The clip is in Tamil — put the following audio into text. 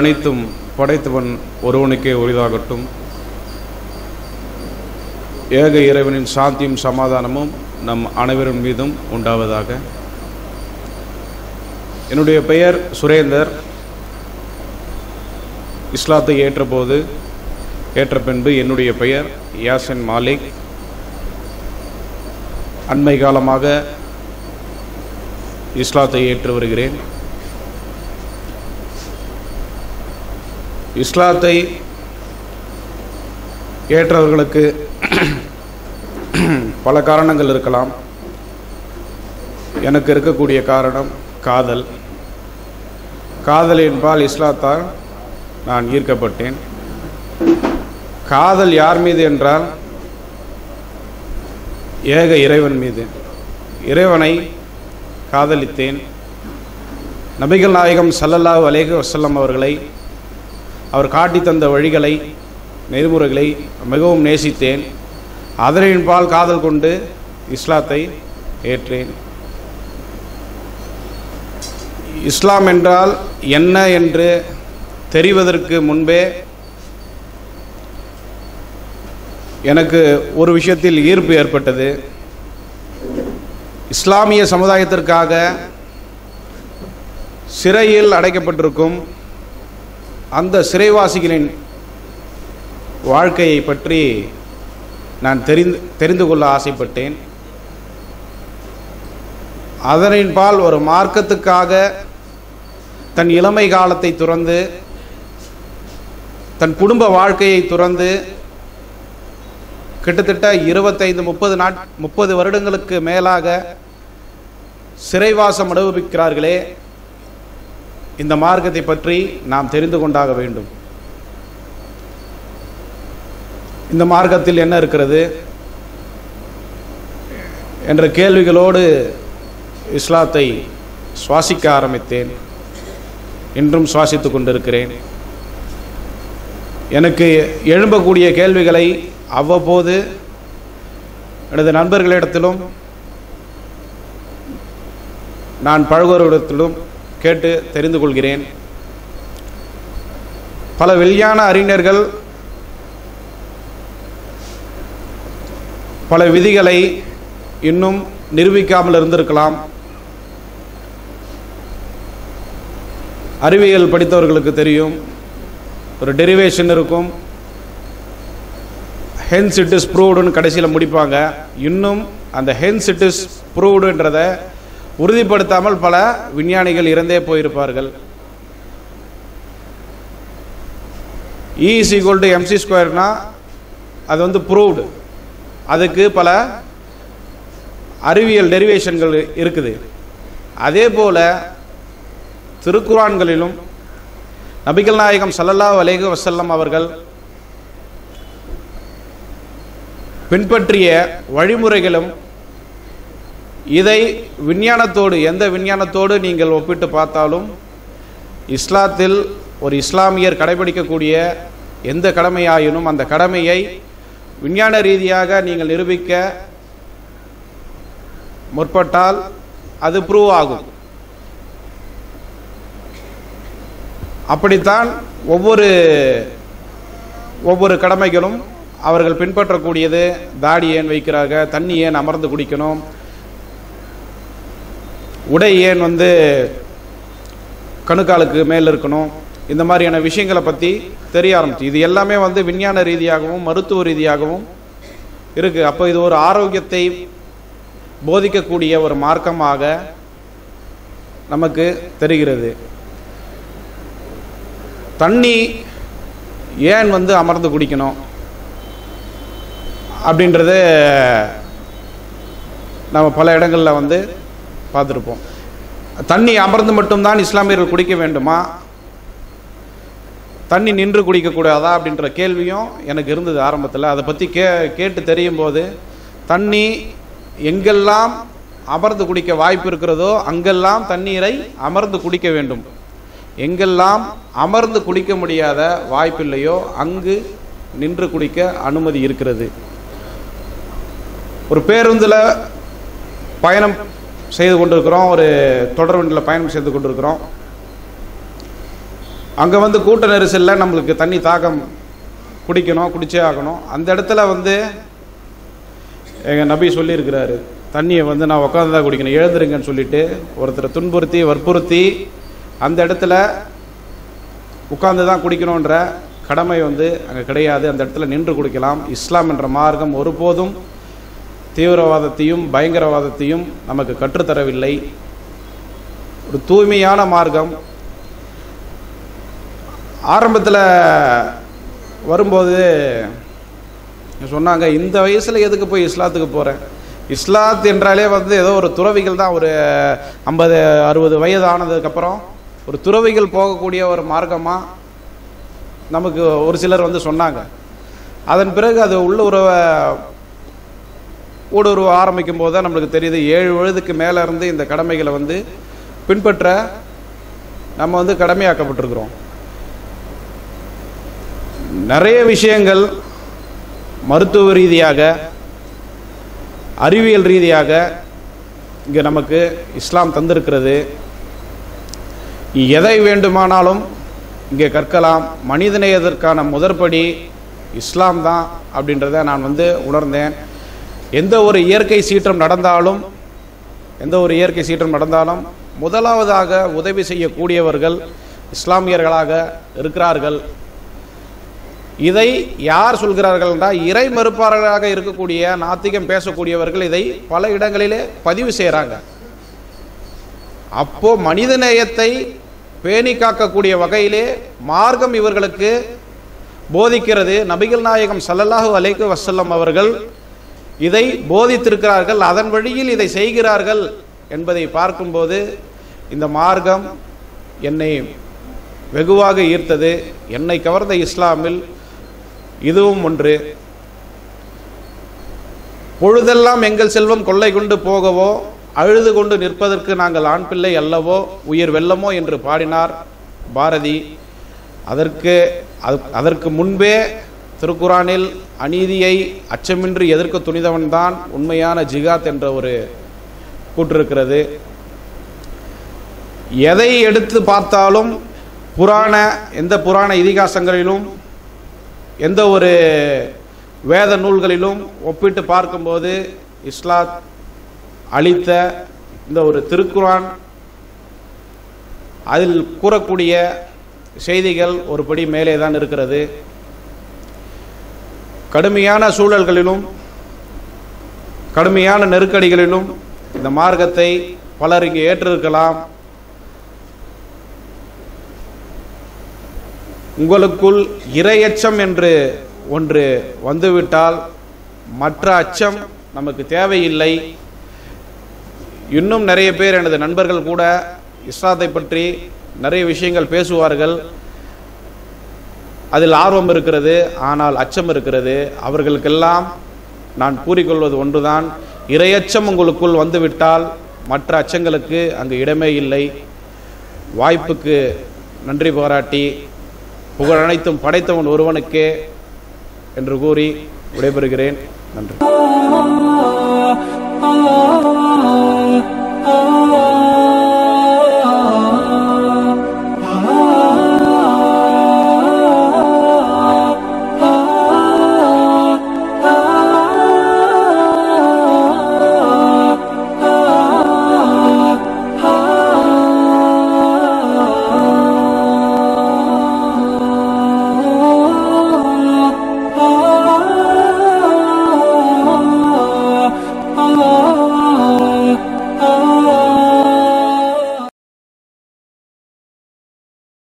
அனைத்தும் படைத்தவன் ஒருவனுக்கே உரிதாகட்டும் ஏக இறைவனின் சாந்தியும் சமாதானமும் நம் அனைவரின் மீதும் உண்டாவதாக என்னுடைய பெயர் சுரேந்தர் இஸ்லாத்தை ஏற்றபோது ஏற்ற பின்பு என்னுடைய பெயர் யாசின் மாலிக் அண்மை காலமாக இஸ்லாத்தை ஏற்று வருகிறேன் இஸ்லாத்தை ஏற்றவர்களுக்கு பல காரணங்கள் இருக்கலாம் எனக்கு இருக்கக்கூடிய காரணம் காதல் காதல் என்பால் இஸ்லாத்தால் நான் ஈர்க்கப்பட்டேன் காதல் யார் மீது என்றால் ஏக இறைவன் மீது இறைவனை காதலித்தேன் நபிகள் நாயகம் சல்லல்லாஹு அலைஹி வஸல்லம் அவர்களை அவர் காட்டி தந்த வழிகளை நெறிமுறைகளை மிகவும் நேசித்தேன் அதனின்பால் காதல் கொண்டு இஸ்லாத்தை ஏற்றேன் இஸ்லாம் என்றால் என்ன என்று தெரிவதற்கு முன்பே எனக்கு ஒரு விஷயத்தில் ஈர்ப்பு ஏற்பட்டது இஸ்லாமிய சமுதாயத்திற்காக சிறையில் அடைக்கப்பட்டிருக்கும் அந்த சிறைவாசிகளின் வாழ்க்கையை பற்றி நான் தெரிந்து தெரிந்து கொள்ள ஆசைப்பட்டேன் அதனின்பால் ஒரு மார்க்கத்துக்காக தன் இளமை காலத்தை துறந்து தன் குடும்ப வாழ்க்கையை துறந்து கிட்டத்தட்ட இருபத்தைந்து முப்பது நாட் முப்பது வருடங்களுக்கு மேலாக சிறைவாசம் அனுபவிக்கிறார்களே இந்த மார்க்கத்தை பற்றி நாம் தெரிந்து கொண்டாக வேண்டும் இந்த மார்க்கத்தில் என்ன இருக்கிறது என்ற கேள்விகளோடு இஸ்லாத்தை சுவாசிக்க ஆரம்பித்தேன் இன்றும் சுவாசித்து கொண்டிருக்கிறேன் எனக்கு எழும்பக்கூடிய கேள்விகளை அவ்வப்போது எனது நண்பர்களிடத்திலும் நான் பழகுவரிடத்திலும் கேட்டு தெரிந்து கொள்கிறேன் பல வெளியான அறிஞர்கள் பல விதிகளை இன்னும் நிரூபிக்காமல் இருந்திருக்கலாம் அறிவியல் படித்தவர்களுக்கு தெரியும் ஒரு டெரிவேஷன் இருக்கும் ஹென்ஸ் இட் இஸ் ப்ரூவ்டுன்னு கடைசியில் முடிப்பாங்க இன்னும் அந்த ஹென்ஸ் இட் இஸ் ப்ரூவ்டுன்றதை உறுதிப்படுத்தாமல் பல விஞ்ஞானிகள் இறந்தே போயிருப்பார்கள் E is equal to MC ஸ்கொயர்னா அது வந்து ப்ரூவ்டு அதுக்கு பல அறிவியல் டெரிவேஷன்கள் இருக்குது அதே போல திருக்குரான்களிலும் நபிகள் நாயகம் சல்லல்லாஹு அலைஹி வஸல்லம் அவர்கள் பின்பற்றிய வழிமுறைகளும் இதை விஞ்ஞானத்தோடு எந்த விஞ்ஞானத்தோடு நீங்கள் ஒப்பிட்டு பார்த்தாலும் இஸ்லாத்தில் ஒரு இஸ்லாமியர் கடைபிடிக்கக்கூடிய எந்த கடமையாயினும் அந்த கடமையை விஞ்ஞான ரீதியாக நீங்கள் நிரூபிக்க முற்பட்டால் அது ப்ரூவ் ஆகும் அப்படித்தான் ஒவ்வொரு ஒவ்வொரு கடமைகளும் அவர்கள் பின்பற்றக்கூடியது தாடி ஏன் வைக்கிறாங்க தண்ணி ஏன் அமர்ந்து குடிக்கணும் உடை ஏன் வந்து கணுக்காலுக்கு மேல் இருக்கணும் இந்த மாதிரியான விஷயங்களை பற்றி தெரிய ஆரம்பிச்சு இது எல்லாமே வந்து விஞ்ஞான ரீதியாகவும் மருத்துவ ரீதியாகவும் இருக்குது அப்போ இது ஒரு ஆரோக்கியத்தை போதிக்கக்கூடிய ஒரு மார்க்கமாக நமக்கு தெரிகிறது தண்ணி ஏன் வந்து அமர்ந்து குடிக்கணும் அப்படின்றத நம்ம பல இடங்களில் வந்து பார்த்துருப்போம் தண்ணி அமர்ந்து மட்டும்தான் இஸ்லாமியர்கள் குடிக்க வேண்டுமா தண்ணி நின்று குடிக்கக்கூடாதா அப்படின்ற கேள்வியும் எனக்கு இருந்தது ஆரம்பத்தில் அதை பற்றி கே கேட்டு தெரியும் போது தண்ணி எங்கெல்லாம் அமர்ந்து குடிக்க வாய்ப்பு இருக்கிறதோ அங்கெல்லாம் தண்ணீரை அமர்ந்து குடிக்க வேண்டும் எங்கெல்லாம் அமர்ந்து குடிக்க முடியாத வாய்ப்பில்லையோ அங்கு நின்று குடிக்க அனுமதி இருக்கிறது ஒரு பேருந்தில் பயணம் செய்து கொண்டிருக்கிறோம் ஒரு தொடர் வண்டியில் பயணம் செய்து கொண்டிருக்கிறோம் அங்கே வந்து கூட்ட நெரிசலில் நம்மளுக்கு தண்ணி தாகம் குடிக்கணும் குடிச்சே ஆகணும் அந்த இடத்துல வந்து எங்கள் நபி சொல்லியிருக்கிறாரு தண்ணியை வந்து நான் உட்காந்து தான் குடிக்கணும் எழுந்துருங்கன்னு சொல்லிட்டு ஒருத்தரை துன்புறுத்தி வற்புறுத்தி அந்த இடத்துல உட்கார்ந்து தான் குடிக்கணுன்ற கடமை வந்து அங்கே கிடையாது அந்த இடத்துல நின்று குடிக்கலாம் இஸ்லாம் என்ற மார்க்கம் ஒருபோதும் தீவிரவாதத்தையும் பயங்கரவாதத்தையும் நமக்கு கற்றுத்தரவில்லை ஒரு தூய்மையான மார்க்கம் ஆரம்பத்தில் வரும்போது சொன்னாங்க இந்த வயசில் எதுக்கு போய் இஸ்லாத்துக்கு போகிறேன் இஸ்லாத் என்றாலே வந்து ஏதோ ஒரு துறவிகள் தான் ஒரு ஐம்பது அறுபது வயது ஆனதுக்கப்புறம் ஒரு துறவிகள் போகக்கூடிய ஒரு மார்க்கமாக நமக்கு ஒரு சிலர் வந்து சொன்னாங்க அதன் பிறகு அது உள்ள உறவை ஊடுருவ ஆரம்பிக்கும் போது தான் நம்மளுக்கு தெரியுது ஏழு வயதுக்கு மேலே இருந்து இந்த கடமைகளை வந்து பின்பற்ற நம்ம வந்து கடமையாக்கப்பட்டிருக்கிறோம் நிறைய விஷயங்கள் மருத்துவ ரீதியாக அறிவியல் ரீதியாக இங்கே நமக்கு இஸ்லாம் தந்திருக்கிறது எதை வேண்டுமானாலும் இங்கே கற்கலாம் மனிதநேயத்திற்கான முதற்படி இஸ்லாம் தான் அப்படின்றத நான் வந்து உணர்ந்தேன் எந்த ஒரு இயற்கை சீற்றம் நடந்தாலும் எந்த ஒரு இயற்கை சீற்றம் நடந்தாலும் முதலாவதாக உதவி செய்யக்கூடியவர்கள் இஸ்லாமியர்களாக இருக்கிறார்கள் இதை யார் சொல்கிறார்கள் என்றால் இறை மறுப்பாளர்களாக இருக்கக்கூடிய நாத்திகம் பேசக்கூடியவர்கள் இதை பல இடங்களிலே பதிவு செய்கிறாங்க அப்போ மனிதநேயத்தை பேணி காக்கக்கூடிய வகையிலே மார்க்கம் இவர்களுக்கு போதிக்கிறது நபிகள் நாயகம் ஸல்லல்லாஹு அலைஹி வஸல்லம் அவர்கள் இதை போதித்திருக்கிறார்கள் அதன் வழியில் இதை செய்கிறார்கள் என்பதை பார்க்கும்போது இந்த மார்க்கம் என்னை வெகுவாக ஈர்த்தது என்னை கவர்ந்த இஸ்லாமில் இதுவும் ஒன்று பொழுதெல்லாம் எங்கள் செல்வம் கொள்ளை கொண்டு போகவோ அழுது கொண்டு நிற்பதற்கு நாங்கள் ஆண் பிள்ளை அல்லவோ உயிர் வெல்லமோ என்று பாடினார் பாரதி அதற்கு அது- அதற்கு முன்பே திருக்குறானில் அநீதியை அச்சமின்றி எதிர்க்க துணிந்தவன்தான் உண்மையான ஜிகாத் என்ற ஒரு கூற்றிருக்கிறது எதை எடுத்து பார்த்தாலும் புராண எந்த புராண இதிகாசங்களிலும் எந்த ஒரு வேத நூல்களிலும் ஒப்பிட்டு பார்க்கும்போது இஸ்லாத் அளித்த இந்த ஒரு திருக்குரான் அதில் கூறக்கூடிய செய்திகள் ஒரு படி மேலே தான் இருக்கிறது கடுமையான சூழல்களிலும் கடுமையான நெருக்கடிகளிலும் இந்த மார்க்கத்தை பலர் இங்கே ஏற்றிருக்கலாம் உங்களுக்குள் இரையச்சம் என்று ஒன்று வந்துவிட்டால் மற்ற அச்சம் நமக்கு தேவையில்லை இன்னும் நிறைய பேர் எனது நண்பர்கள் கூட இஸ்லாத்தை பற்றி நிறைய விஷயங்கள் பேசுவார்கள் அதில் ஆர்வம் இருக்கிறது ஆனால் அச்சம் இருக்கிறது அவர்களுக்கெல்லாம் நான் கூறிக்கொள்வது ஒன்றுதான் இரையச்சம் உங்களுக்குள் வந்துவிட்டால் மற்ற அச்சங்களுக்கு அங்கு இடமே இல்லை வாய்ப்புக்கு நன்றி பாராட்டி புகழ் அனைத்தும் படைத்தவன் ஒருவனுக்கே என்று கூறி விடைபெறுகிறேன் நன்றி ah, ah, ah.